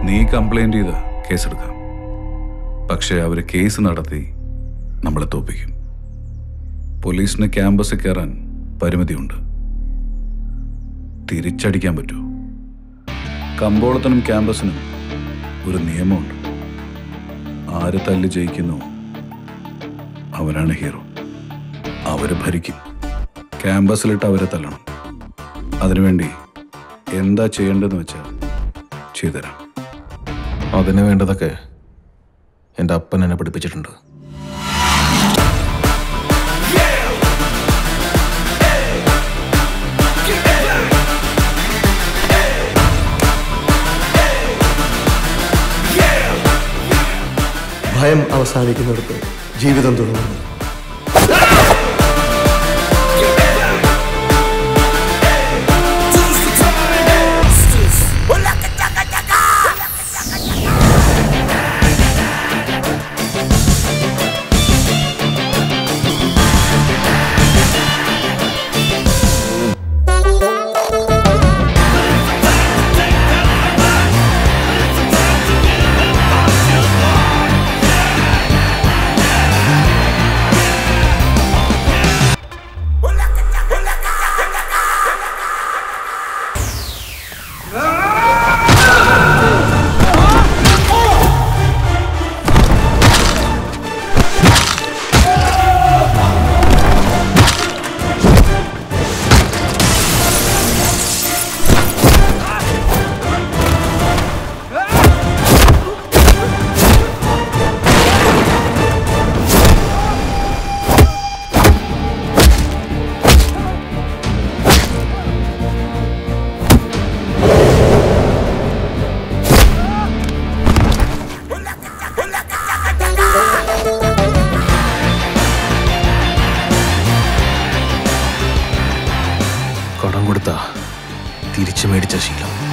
നീ കംപ്ലൈന്റ് ചെയ്ത് കേസെടുക്കാം പക്ഷേ അവർ കേസ് നടത്തി നമ്മളെ തോപ്പിക്കും പോലീസിന് ക്യാമ്പസിൽ കയറാൻ പരിമിതിയുണ്ട് തിരിച്ചടിക്കാൻ പറ്റൂ കമ്പോളത്തിനും ക്യാമ്പസിനും ഒരു നിയമമുണ്ട് ആര് തല്ല് ജയിക്കുന്നു അവരാണ് ഹീറോ അവര് ഭരിക്കും ക്യാമ്പസിലിട്ട് അവരെ തല്ലണം അതിനുവേണ്ടി എന്താ ചെയ്യേണ്ടതെന്ന് വെച്ചാൽ ചെയ്തുതരാം അതിന് വേണ്ടതൊക്കെ എൻ്റെ അപ്പൻ എന്നെ പഠിപ്പിച്ചിട്ടുണ്ട് ഭയം അവസാനിക്കുന്നിടത്ത് ജീവിതം തുടങ്ങുന്നു കടം കൊടുത്ത തിരിച്ചു മേടിച്ച ശീലം